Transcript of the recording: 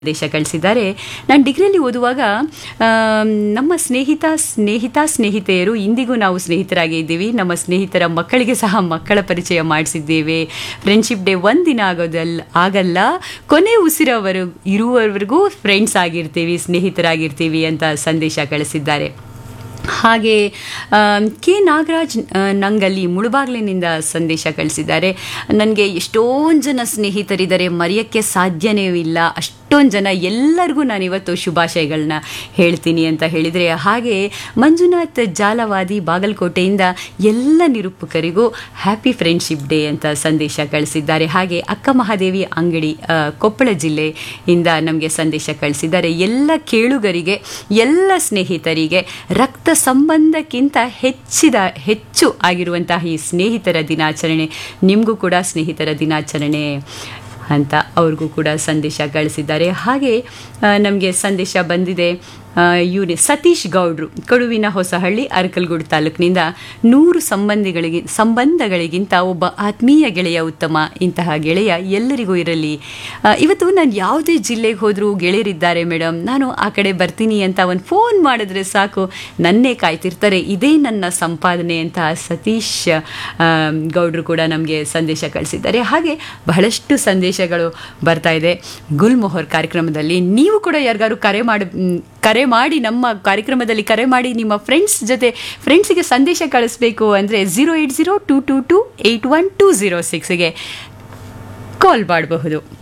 ಸಂದೇಶ ಕಳಿಸಿದ್ದಾರೆ ನಾನು ಡಿಗ್ರಿಯಲ್ಲಿ ಓದುವಾಗ ಆಮ್, ನಮ್ಮ ಸ್ನೇಹಿತ ಸ್ನೇಹಿತ ಸ್ನೇಹಿತೆಯರು ಇಂದಿಗೂ ನಾವು ಸ್ನೇಹಿತರಾಗಿ ಇದ್ದೀವಿ ನಮ್ಮ ಸ್ನೇಹಿತರ ಮಕ್ಕಳಿಗೆ ಸಹ ಮಕ್ಕಳ ಪರಿಚಯ ಮಾಡಿಸಿದ್ದೇವೆ ಫ್ರೆಂಡ್ಶಿಪ್ ಡೇ ಒಂದಿನ ಆಗೋದಲ್ಲ ಆಗಲ್ಲ ಕೊನೆ ಉಸಿರವರು ಇರುವವರೆಗೂ ಫ್ರೆಂಡ್ಸ್ ಆಗಿರ್ತೀವಿ ಸ್ನೇಹಿತರಾಗಿರ್ತೀವಿ ಅಂತ ಸಂದೇಶ ಕಳಿಸಿದ್ದಾರೆ ಹಾಗೆ ಆಮ್, ಕೆ ನಾಗರಾಜ್ ಆ, ನಂಗಲ್ಲಿ ಮುಳುಬಾಗ್ಲಿನಿಂದ ಸಂದೇಶ ಕಳಿಸಿದ್ದಾರೆ ನನಗೆ ಎಷ್ಟೊಂದು ಜನ ಸ್ನೇಹಿತರಿದ್ದಾರೆ ಮರೆಯೋಕ್ಕೆ ಸಾಧ್ಯನೇ ಇಲ್ಲ ಅಷ್ಟೊಂದು ಜನ ಎಲ್ಲರಿಗೂ ನಾನು ಇವತ್ತು ಶುಭಾಶಯಗಳನ್ನ ಹೇಳ್ತೀನಿ ಅಂತ ಹೇಳಿದರೆ ಹಾಗೆ ಮಂಜುನಾಥ್ ಜಾಲವಾದಿ ಬಾಗಲಕೋಟೆಯಿಂದ ಎಲ್ಲ ನಿರೂಪಕರಿಗೂ ಹ್ಯಾಪಿ ಫ್ರೆಂಡ್ಶಿಪ್ ಡೇ ಅಂತ ಸಂದೇಶ ಕಳಿಸಿದ್ದಾರೆ ಹಾಗೆ ಅಕ್ಕ ಮಹಾದೇವಿ ಅಂಗಡಿ ಆ, ಕೊಪ್ಪಳ ಜಿಲ್ಲೆಯಿಂದ ನಮಗೆ ಸಂದೇಶ ಕಳಿಸಿದ್ದಾರೆ ಎಲ್ಲ ಕೇಳುಗರಿಗೆ ಎಲ್ಲ ಸ್ನೇಹಿತರಿಗೆ ರಕ್ತ ಸಂಬಂಧಕ್ಕಿಂತ ಹೆಚ್ಚಿದ ಹೆಚ್ಚು ಆಗಿರುವಂತಹ ಈ ಸ್ನೇಹಿತರ ದಿನಾಚರಣೆ ನಿಮಗೂ ಕೂಡ ಸ್ನೇಹಿತರ ದಿನಾಚರಣೆ ಅಂತ ಅವ್ರಿಗೂ ಕೂಡ ಸಂದೇಶ ಕಳಿಸಿದ್ದಾರೆ ಹಾಗೆ ನಮಗೆ ಸಂದೇಶ ಬಂದಿದೆ ಇವನೇ ಸತೀಶ್ ಗೌಡ್ರು ಕಡುವಿನ ಹೊಸಹಳ್ಳಿ ಅರಕಲ್ಗೂಡು ತಾಲೂಕಿನಿಂದ ನೂರು ಸಂಬಂಧಿಗಳಿಗೆ ಸಂಬಂಧಗಳಿಗಿಂತ ಒಬ್ಬ ಆತ್ಮೀಯ ಗೆಳೆಯ ಉತ್ತಮ ಇಂತಹ ಗೆಳೆಯ ಎಲ್ಲರಿಗೂ ಇರಲಿ ಆ, ಇವತ್ತು ನಾನು ಯಾವುದೇ ಜಿಲ್ಲೆಗೆ ಹೋದರೂ ಗೆಳೆಯರಿದ್ದಾರೆ ಮೇಡಮ್ ನಾನು ಆ ಕಡೆ ಬರ್ತೀನಿ ಅಂತ ಒಂದು ಫೋನ್ ಮಾಡಿದ್ರೆ ಸಾಕು ನನ್ನೇ ಕಾಯ್ತಿರ್ತಾರೆ ಇದೇ ನನ್ನ ಸಂಪಾದನೆ ಅಂತ ಸತೀಶ್ ಆ, ಗೌಡ್ರು ಕೂಡ ನಮಗೆ ಸಂದೇಶ ಕಳಿಸಿದ್ದಾರೆ ಹಾಗೆ ಬಹಳಷ್ಟು ಸಂದೇಶಗಳು ಬರ್ತಾ ಇದೆ ಗುಲ್ಮೊಹರ್ ಕಾರ್ಯಕ್ರಮದಲ್ಲಿ ನೀವು ಕೂಡ ಯಾರಿಗಾರು ಕರೆ ಮಾಡಿ ಮ್, ಕರೆ ಮಾಡಿ ನಮ್ಮ ಕಾರ್ಯಕ್ರಮದಲ್ಲಿ ಕರೆ ಮಾಡಿ ನಿಮ್ಮ ಫ್ರೆಂಡ್ಸ್ ಜೊತೆ ಫ್ರೆಂಡ್ಸಿಗೆ ಸಂದೇಶ ಕಳಿಸ್ಬೇಕು ಅಂದರೆ zero eight zero two two two eight one two zero ಸಿಕ್ಸ್ಗೆ ಕಾಲ್ ಮಾಡಬಹುದು